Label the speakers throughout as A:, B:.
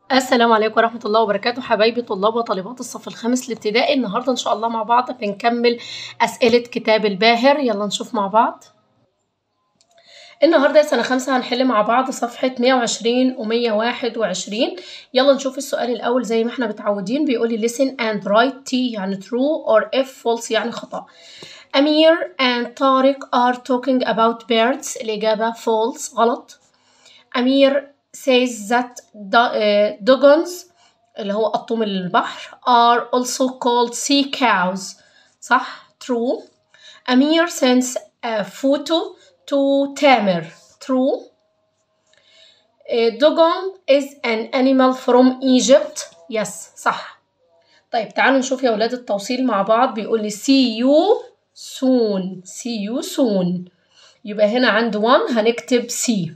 A: السلام عليكم ورحمة الله وبركاته حبايبي طلاب وطالبات الصف الخامس الابتدائي النهاردة إن شاء الله مع بعض بنكمل أسئلة كتاب الباهر يلا نشوف مع بعض النهاردة سنة خمسة هنحل مع بعض صفحة 120 و 121 يلا نشوف السؤال الأول زي ما احنا متعودين بيقولي listen and write T يعني true or if false يعني خطأ أمير and طارق are talking about birds الإجابة false غلط أمير says that dugongs اللي هو أطوم البحر are also called sea cows صح true أمير sends a photo to Tamer true dugong is an animal from Egypt yes صح طيب تعالوا نشوف يا ولاد التوصيل مع بعض بيقول لي see you soon see you soon يبقى هنا عند one هنكتب see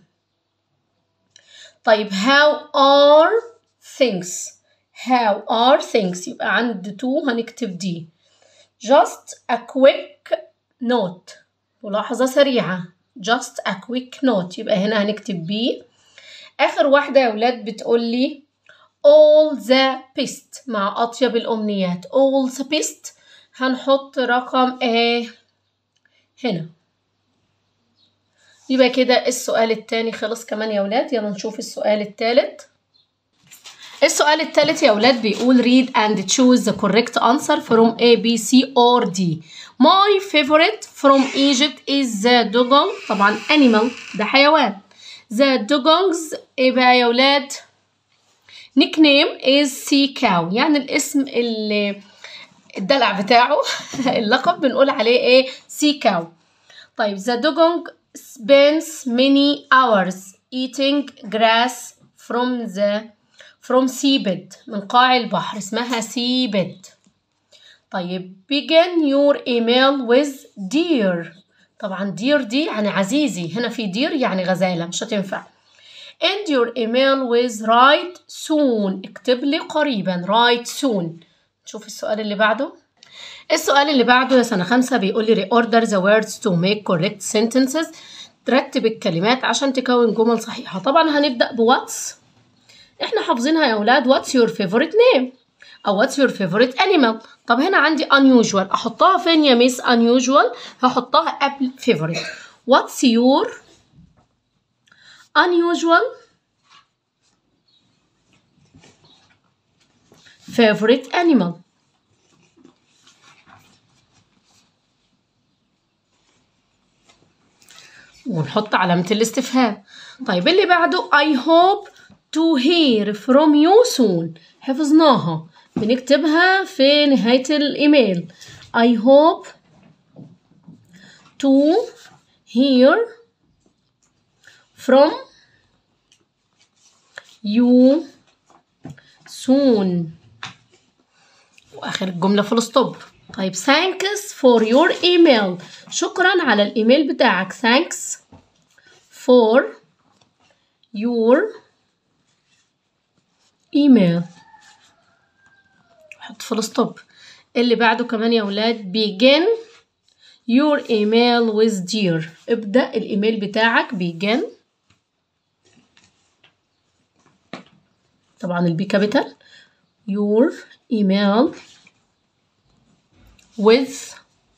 A: طيب how are things how are things يبقى عند two هنكتب دي just a quick note ملاحظة سريعة just a quick note يبقى هنا هنكتب B آخر واحدة يا ولاد بتقول لي all the best مع أطيب الأمنيات all the best هنحط رقم A هنا يبقى كده السؤال التاني خلص كمان يا ولاد يلا نشوف السؤال التالت السؤال التالت يا ولاد بيقول read and choose the correct answer from A, B, C or D. My favorite from Egypt is the dugong طبعا animal ده حيوان. The dugongs ايه بقى يا ولاد؟ nickname is sea cow يعني الاسم اللي الدلع بتاعه اللقب بنقول عليه ايه sea cow. طيب the dugong spends many hours eating grass from the from seabed من قاع البحر اسمها seabed طيب begin your email with dear طبعا dear دي يعني عزيزي هنا في dear يعني غزالة مش هتنفع end your email with write soon اكتب لي قريبا write soon نشوف السؤال اللي بعده السؤال اللي بعده يا سنة خمسة بيقول لي reorder the words to make correct sentences ترتب الكلمات عشان تكون جمل صحيحة طبعا هنبدأ بواتس احنا حافظينها يا اولاد what's your favorite name او what's your favorite animal طب هنا عندي unusual احطها فين يا ميس unusual هحطها قبل favorite what's your unusual favorite animal ونحط علامة الاستفهام طيب اللي بعده I hope to hear from you soon حفظناها بنكتبها في نهاية الإيميل I hope to hear from you soon وآخر الجملة فول ستوب طيب thanks for your email شكرا على الإيميل بتاعك thanks for your ايميل حط فول ستوب اللي بعده كمان يا ولاد begin your email with dear ابدأ الايميل بتاعك begin طبعا البي كابيتال your email with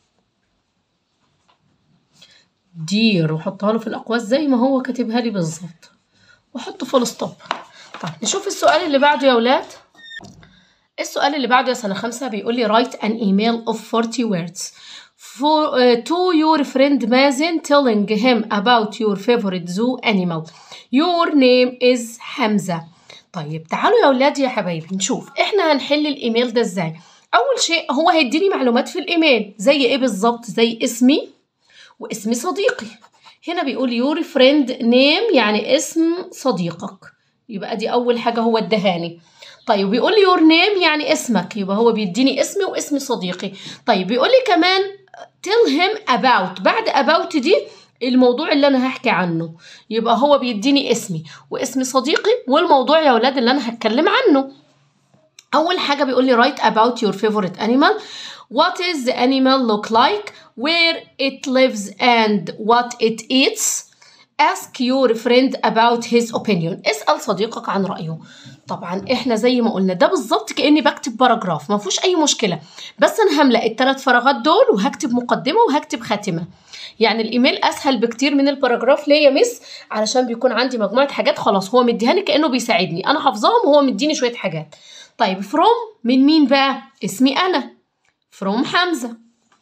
A: dear وحطها له في الأقواس زي ما هو كاتبها لي بالظبط وحط فول ستوب طيب نشوف السؤال اللي بعده يا ولاد السؤال اللي بعده يا سنة خمسة بيقول لي write an email of 40 words for, uh, to your friend مازن telling him about your favorite zoo animal your name is حمزة طيب تعالوا يا ولاد يا حبايبي نشوف احنا هنحل الايميل ده ازاي اول شيء هو هيديني معلومات في الايميل زي ايه بالظبط زي اسمي واسم صديقي هنا بيقول your friend name يعني اسم صديقك يبقى دي اول حاجه هو ادهاني طيب بيقول لي يور نيم يعني اسمك يبقى هو بيديني اسمي واسم صديقي طيب بيقول لي كمان tell him about بعد about دي الموضوع اللي انا هحكي عنه يبقى هو بيديني اسمي واسم صديقي والموضوع يا ولاد اللي انا هتكلم عنه اول حاجه بيقول لي write about your favorite animal what is the animal look like where it lives and what it eats ask your friend about his opinion اسأل صديقك عن رأيه طبعا احنا زي ما قلنا ده بالظبط كاني بكتب باراجراف ما فيهوش اي مشكله بس انا هملا الثلاث فراغات دول وهكتب مقدمه وهكتب خاتمه يعني الايميل اسهل بكتير من الباراجراف ليه يا مس علشان بيكون عندي مجموعه حاجات خلاص هو مديهاني كانه بيساعدني انا حافظاهم وهو مديني شويه حاجات طيب فروم من مين بقى اسمي انا فروم حمزه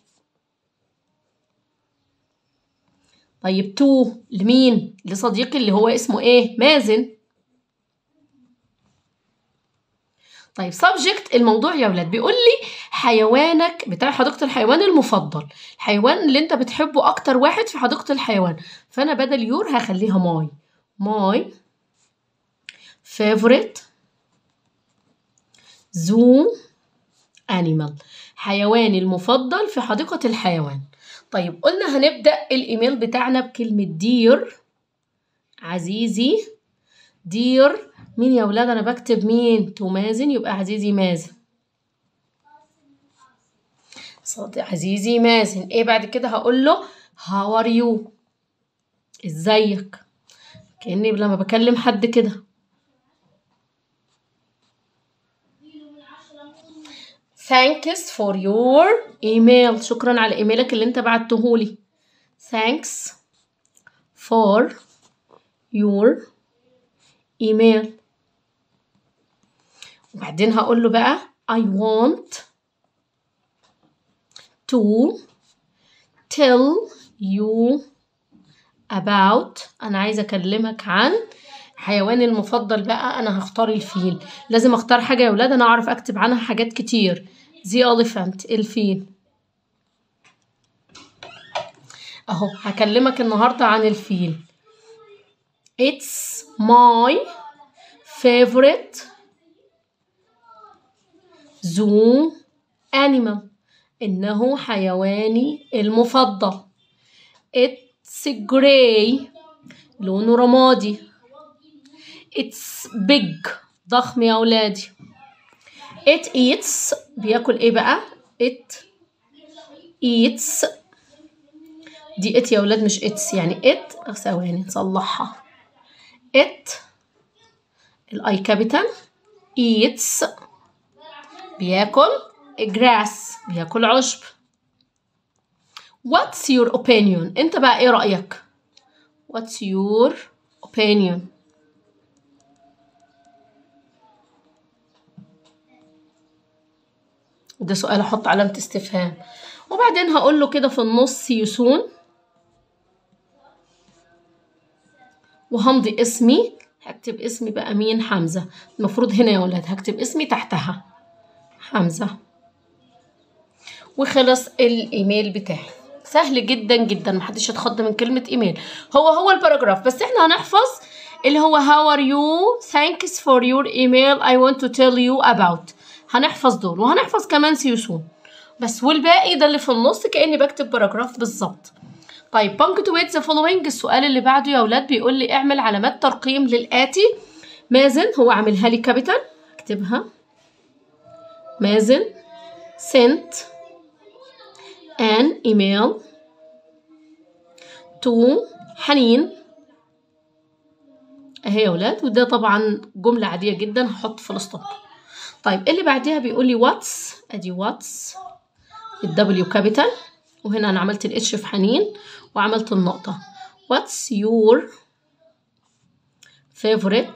A: طيب تو لمين لصديقي اللي هو اسمه ايه مازن طيب سبجكت الموضوع يا ولاد بيقول لي حيوانك بتاع حديقة الحيوان المفضل الحيوان اللي انت بتحبه اكتر واحد في حديقة الحيوان فانا بدل يور هخليها ماي ماي favorite زو animal حيواني المفضل في حديقة الحيوان طيب قلنا هنبدأ الإيميل بتاعنا بكلمة دير عزيزي دير مين يا ولاد أنا بكتب مين تو مازن يبقى عزيزي مازن صديق عزيزي مازن ايه بعد كده هقول له هاو ار يو ازيك كأني لما بكلم حد كده thanks for your email شكرا على ايميلك اللي انت بعتهولي thanks for your email وبعدين هقول له بقى I want to tell you about أنا عايزة أكلمك عن حيواني المفضل بقى أنا هختار الفيل لازم أختار حاجة يا ولاد أنا أعرف أكتب عنها حاجات كتير the elephant الفيل أهو هكلمك النهاردة عن الفيل It's my favorite zoo animal إنه حيواني المفضل It's gray لونه رمادي It's big ضخم يا أولادي It eats بياكل إيه بقى It eats دي it يا ولاد مش its يعني it ثواني نصلحها it الاي كابيتال eats بياكل grass بياكل عشب what's your opinion انت بقى ايه رأيك what's your opinion ده سؤال احط علامة استفهام وبعدين هقول له كده في النص يسون وهمضي اسمي هكتب اسمي بقى مين حمزة المفروض هنا يا ولاد هكتب اسمي تحتها حمزة وخلص الايميل بتاعي سهل جدا جدا محدش يتخض من كلمة ايميل هو هو الباراجراف بس احنا هنحفظ اللي هو how are you thanks for your email I want to tell you about هنحفظ دول وهنحفظ كمان سيوسون بس والباقي ده اللي في النص كأني بكتب باراجراف بالظبط طيب punctuate the following السؤال اللي بعده يا ولاد بيقول لي اعمل علامات ترقيم للآتي مازن هو عاملها لي كابيتال اكتبها مازن sent an email to حنين اهي يا ولاد وده طبعا جملة عادية جدا هحط فول ستوب طيب اللي بعديها بيقول لي واتس ادي واتس الدبليو كابيتال وهنا انا عملت الاتش في حنين وعملت النقطة what's your favorite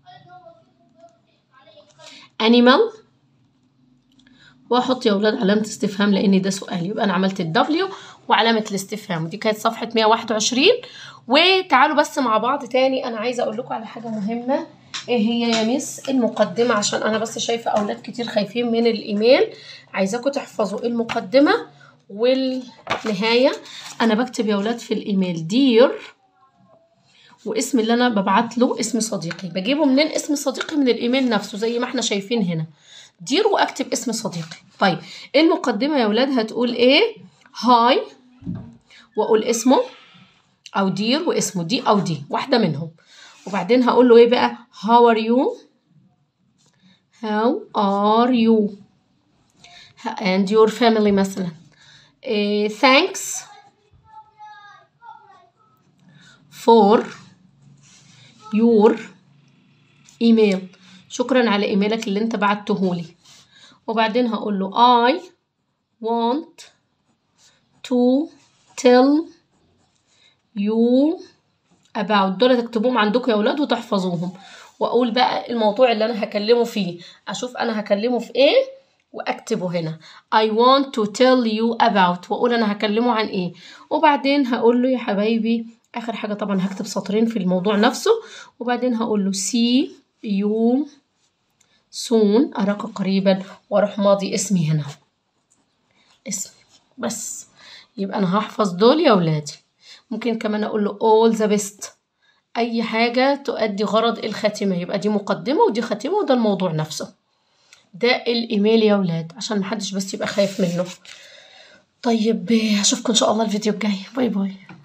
A: animal واحط يا ولاد علامة استفهام لان ده سؤال يبقى انا عملت الدبليو وعلامة الاستفهام ودي كانت صفحة 121 وتعالوا بس مع بعض تاني انا عايزة اقول لكم على حاجة مهمة ايه هي يا مس المقدمة عشان انا بس شايفة اولاد كتير خايفين من الايميل عايزاكم تحفظوا المقدمة والنهاية انا بكتب يا ولاد في الايميل دير واسم اللي انا ببعت له اسم صديقي بجيبه منين اسم صديقي من الايميل نفسه زي ما احنا شايفين هنا دير واكتب اسم صديقي طيب المقدمة يا ولاد هتقول ايه هاي واقول اسمه او دير واسمه دي او دي واحدة منهم وبعدين هقول له ايه بقى how are you how are you and your family مثلا إيه thanks for your email شكرا على ايميلك اللي انت بعتهولي وبعدين هقول له I want to tell you about دول تكتبوهم عندكم يا ولاد وتحفظوهم واقول بقى الموضوع اللي انا هكلمه فيه اشوف انا هكلمه في ايه واكتبه هنا I want to tell you about واقول انا هكلمه عن ايه وبعدين هقول له يا حبايبي اخر حاجه طبعا هكتب سطرين في الموضوع نفسه وبعدين هقول له see you soon اراك قريبا واروح ماضي اسمي هنا اسمي بس يبقى انا هحفظ دول يا ولادي ممكن كمان اقول له all the best اي حاجه تؤدي غرض الخاتمه يبقى دي مقدمه ودي خاتمه وده الموضوع نفسه ده الايميل يا ولاد عشان محدش بس يبقى خايف منه طيب اشوفكم ان شاء الله الفيديو الجاي باي باي